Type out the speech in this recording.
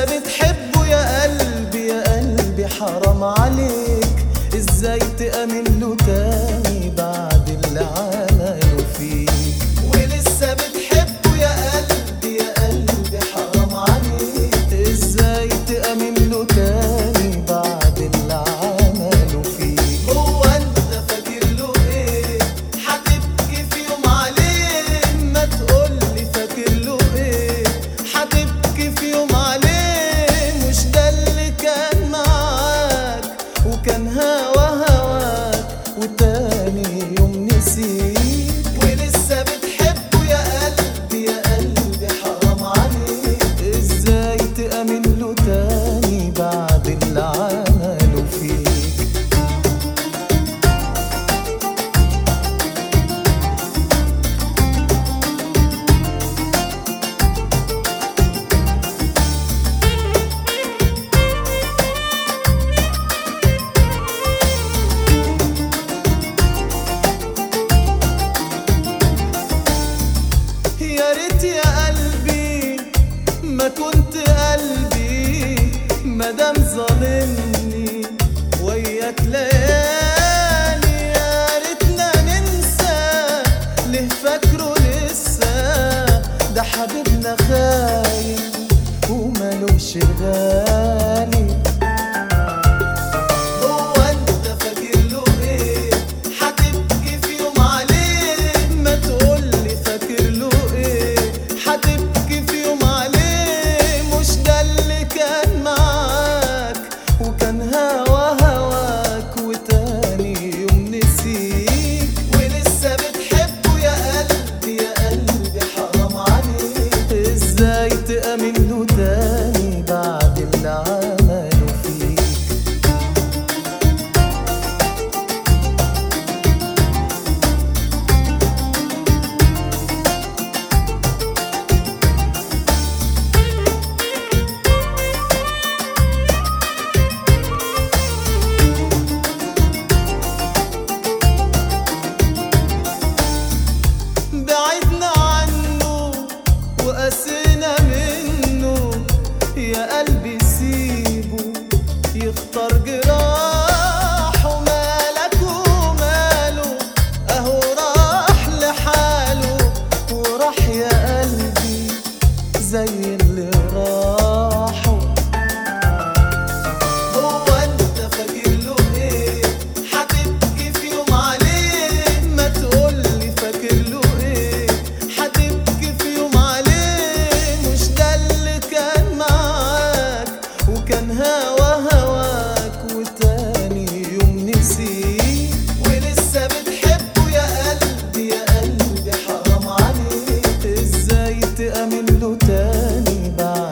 ولسه بتحبه يا قلبي يا قلبي حرام عليك ازاي تأمن له تاني بعد اللي عمله فيك ولسه بتحبه يا قلبي يا قلبي حرام عليك ازاي تأمن له تاني بعد اللي عمله فيك هو انت فاكر له ايه هتبكي في يوم عليه ما تقولي فاكر له ايه هتبكي في يوم عليه مش ده اللي كان معاك وكان هوا هواك وتاني يوم نسيك ولسه بتحبه يا قلبي يا قلبي حرام عليك ازاي تأمن له تاني بعد اللي عمله فيك يا ريت يا قلبي ما كنت قلبي مادام ظالمني وياك ليالي يا ريتنا ننسى ليه فاكره لسه ده حبيبنا خاين ومالوش غالي هو انت فاكر له ايه هتبكي في يوم عليه ما تقولي فاكر له ايه هتبكي في يوم عليه مش ده اللي كان معاك وكان هوا هواك وتاني يوم نسيك ولسه بتحبه يا قلبي يا قلبي حرام عليك ازاي تأمن له تاني بعد اللي عمله فيك بعدنا عنه وقسينا منه يا قلبي سيبه يختار جراحه مالك وماله اهو راح لحاله وراح يا قلبي زي اللي راحوا هو انت فاكر له ايه هتبكي في يوم عليه ما تقولي فاكر له ايه هتبكي في يوم عليه مش ده اللي كان معاك وكان هوا هواك وتاني يوم نسيك ولسه بتحبه يا قلبي يا قلبي حرام عليك ازاي تأمن له تاني بعد